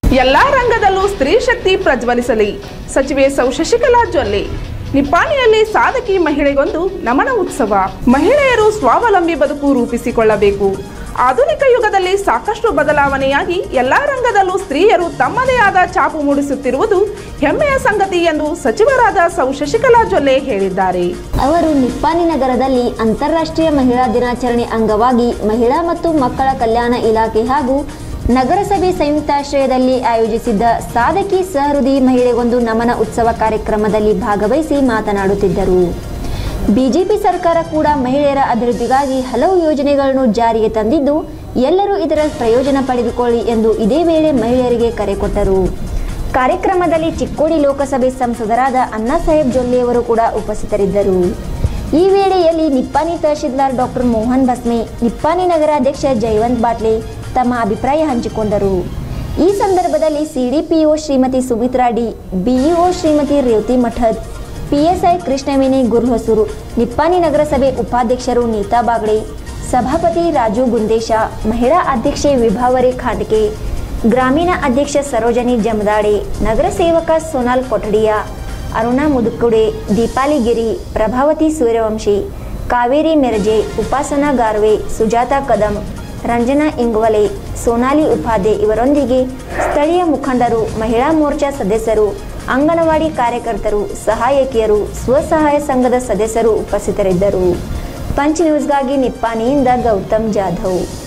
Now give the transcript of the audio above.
ಎಲ್ಲಾ ರಂಗದಲ್ಲೂ ಸ್ತ್ರೀ ಶಕ್ತಿ ಪ್ರಜ್ವಲಿಸಲಿ ಸಚಿವೆ ಸೌ ಶಶಿಕಲಾ ಜೊಲ್ಲೆ ನಿಪ್ಪಾಣಿಯಲ್ಲಿ ಸಾಧಕಿ ಮಹಿಳೆಗೊಂದು ನಮನ ಉತ್ಸವ ಮಹಿಳೆಯರು ಸ್ವಾವಲಂಬಿ ಬದುಕು ರೂಪಿಸಿಕೊಳ್ಳಬೇಕು ಆಧುನಿಕ ಯುಗದಲ್ಲಿ ಸಾಕಷ್ಟು ಬದಲಾವಣೆಯಾಗಿ ಎಲ್ಲಾ ರಂಗದಲ್ಲೂ ಸ್ತ್ರೀಯರು ತಮ್ಮದೇ ಆದ ಛಾಪು ಮೂಡಿಸುತ್ತಿರುವುದು ಹೆಮ್ಮೆಯ ಸಂಗತಿ ಎಂದು ಸಚಿವರಾದ ಸೌ ಶಶಿಕಲಾ ಜೊಲ್ಲೆ ಹೇಳಿದ್ದಾರೆ ಅವರು ನಿಪ್ಪಾಣಿ ನಗರದಲ್ಲಿ ಅಂತಾರಾಷ್ಟ್ರೀಯ ಮಹಿಳಾ ದಿನಾಚರಣೆ ಅಂಗವಾಗಿ ಮಹಿಳಾ ಮತ್ತು ಮಕ್ಕಳ ಕಲ್ಯಾಣ ಇಲಾಖೆ ಹಾಗೂ ನಗರಸಭೆ ಸಂಯುಕ್ತಾಶ್ರಯದಲ್ಲಿ ಆಯೋಜಿಸಿದ್ದ ಸಾಧಕಿ ಸಹೃದಯಿ ಮಹಿಳೆಗೊಂದು ನಮನ ಉತ್ಸವ ಕಾರ್ಯಕ್ರಮದಲ್ಲಿ ಭಾಗವಹಿಸಿ ಮಾತನಾಡುತ್ತಿದ್ದರು ಬಿಜೆಪಿ ಸರ್ಕಾರ ಕೂಡ ಮಹಿಳೆಯರ ಅಭಿವೃದ್ಧಿಗಾಗಿ ಹಲವು ಯೋಜನೆಗಳನ್ನು ಜಾರಿಗೆ ತಂದಿದ್ದು ಎಲ್ಲರೂ ಇದರ ಪ್ರಯೋಜನ ಪಡೆದುಕೊಳ್ಳಿ ಎಂದು ಇದೇ ವೇಳೆ ಮಹಿಳೆಯರಿಗೆ ಕರೆ ಕೊಟ್ಟರು ಕಾರ್ಯಕ್ರಮದಲ್ಲಿ ಚಿಕ್ಕೋಡಿ ಲೋಕಸಭೆ ಸಂಸದರಾದ ಅಣ್ಣಾಸಾಹೇಬ್ ಜೊಲ್ಲೆಯವರು ಕೂಡ ಉಪಸ್ಥಿತರಿದ್ದರು ಈ ವೇಳೆಯಲ್ಲಿ ನಿಪ್ಪಾಣಿ ತಹಶೀಲ್ದಾರ್ ಡಾಕ್ಟರ್ ಮೋಹನ್ ಬಸ್ಮೆ ನಿಪ್ಪಾಣಿ ನಗರಾಧ್ಯಕ್ಷ ಜಯವಂತ್ ಬಾಟ್ಲೆ ತಮ್ಮ ಅಭಿಪ್ರಾಯ ಹಂಚಿಕೊಂಡರು ಈ ಸಂದರ್ಭದಲ್ಲಿ CDPO Shrimati Sumitra D BEO Shrimati Revathi Mathad PSI Krishnaveni Gurhosuru Nippani ನಗರಸಭೆ ಉಪಾಧ್ಯಕ್ಷರು ನೀತಾ ಬಾಗ್ಡೆ ಸಭಾಪತಿ ರಾಜು ಗುಂದೇಶ ಮಹಿಳಾ ಅಧ್ಯಕ್ಷೆ ವಿಭಾವರಿ ಖಾಂಡ್ಕೆ ಗ್ರಾಮೀಣ ಅಧ್ಯಕ್ಷ ಸರೋಜನಿ ಜಮದಾಡೆ ನಗರ ಸೇವಕ ಸೋನಾಲ್ ಕೊಠಡಿಯ ಅರುಣಾ ಮುದುಕುಡೆ ದೀಪಾಲಿ ಗಿರಿ ಪ್ರಭಾವತಿ ಸೂರ್ಯವಂಶಿ ಕಾವೇರಿ ಮೆರಜೆ ಉಪಾಸನಾ ಗಾರ್ವೆ ಸುಜಾತಾ ಕದಂ ರಂಜನಾ ಇಂಗ್ವಲೆ ಸೋನಾಲಿ ಉಪಾಧ್ಯ ಇವರೊಂದಿಗೆ ಸ್ಥಳೀಯ ಮುಖಂಡರು ಮಹಿಳಾ ಮೋರ್ಚಾ ಸದಸ್ಯರು ಅಂಗನವಾಡಿ ಕಾರ್ಯಕರ್ತರು ಸಹಾಯಕಿಯರು ಸ್ವಸಹಾಯ ಸಂಘದ ಸದಸ್ಯರು ಉಪಸ್ಥಿತರಿದ್ದರು ಪಂಚ್ ನ್ಯೂಸ್ಗಾಗಿ ನಿಪ್ಪಾಣಿಯಿಂದ ಗೌತಮ್ ಜಾಧವ್